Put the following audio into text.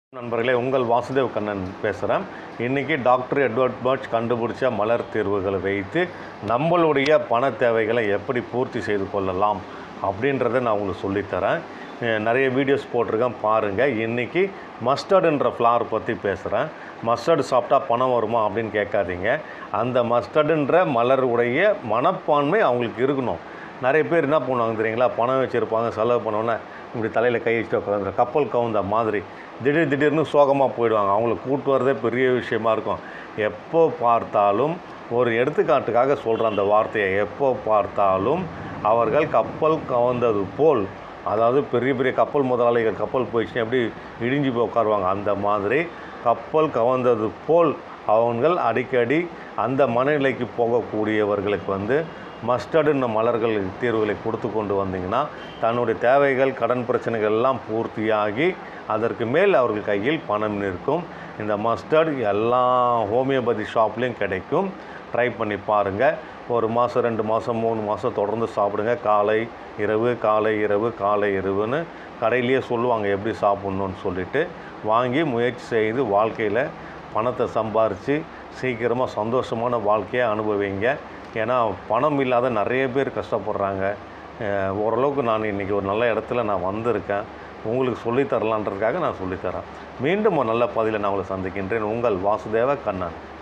நண்பர்களே உங்கள் வாசுதேவ் கண்ணன் பேசுகிறேன் இன்றைக்கி டாக்டர் எட்வர்ட் பர்ச் கண்டுபிடிச்ச மலர் தீர்வுகளை வைத்து நம்மளுடைய பண தேவைகளை எப்படி பூர்த்தி செய்து கொள்ளலாம் அப்படின்றத நான் உங்களுக்கு சொல்லித்தரேன் அஹ் நிறைய வீடியோஸ் போட்டிருக்கேன் பாருங்கள் இன்றைக்கி மஸ்டர்டுன்ற ஃப்ளார் பற்றி பேசுகிறேன் மஸ்டர்டு சாப்பிட்டா பணம் வருமா அப்படின்னு கேட்காதீங்க அந்த மஸ்டர்டுன்ற மலருடைய மனப்பான்மை அவங்களுக்கு இருக்கணும் நிறைய பேர் என்ன பண்ணுவாங்க தெரியுங்களா பணம் வச்சுருப்பாங்க செலவு பண்ணோன்னே இப்படி தலையில் கை வச்சுட்டு உட்காந்து கப்பல் கவுந்த மாதிரி திடீர் திடீர்னு சோகமாக போயிடுவாங்க அவங்கள கூட்டு வரதே பெரிய விஷயமா இருக்கும் எப்போ பார்த்தாலும் ஒரு எடுத்துக்காட்டுக்காக சொல்கிற அந்த வார்த்தையை எப்போ பார்த்தாலும் அவர்கள் கப்பல் கவுந்தது போல் அதாவது பெரிய பெரிய கப்பல் முதலாளிகள் கப்பல் போயிடுச்சுன்னா எப்படி இடிஞ்சு போய் உட்காருவாங்க அந்த மாதிரி கப்பல் கவர்ந்தது போல் அவங்கள் அடிக்கடி அந்த மனநிலைக்கு போகக்கூடியவர்களுக்கு வந்து மஸ்டர்டுன்ன மலர்கள் தீர்வுகளை கொடுத்து கொண்டு வந்தீங்கன்னா தன்னுடைய தேவைகள் கடன் பிரச்சனைகள் எல்லாம் பூர்த்தியாகி அதற்கு மேல் அவர்கள் கையில் பணம் நிற்கும் இந்த மஸ்டர்ட் எல்லா ஹோமியோபதி ஷாப்லேயும் கிடைக்கும் ட்ரை பண்ணி பாருங்கள் ஒரு மாதம் ரெண்டு மாதம் மூணு மாதம் தொடர்ந்து சாப்பிடுங்க காலை இரவு காலை இரவு காலை இரவுன்னு கடையிலேயே சொல்லுவாங்க எப்படி சாப்பிட்ணுன்னு சொல்லிட்டு வாங்கி முயற்சி செய்து வாழ்க்கையில் பணத்தை சம்பாரித்து சீக்கிரமாக சந்தோஷமான வாழ்க்கையை அனுபவிங்க ஏன்னா பணம் இல்லாத நிறைய பேர் கஷ்டப்படுறாங்க அஹ் ஓரளவுக்கு நான் இன்றைக்கி ஒரு நல்ல இடத்துல நான் வந்திருக்கேன் உங்களுக்கு சொல்லித் தரலான்றதுக்காக நான் சொல்லித்தரேன் மீண்டும் ஒரு நல்ல பதிலை நான் உங்களை சந்திக்கின்றேன் உங்கள் வாசுதேவ கண்ணன்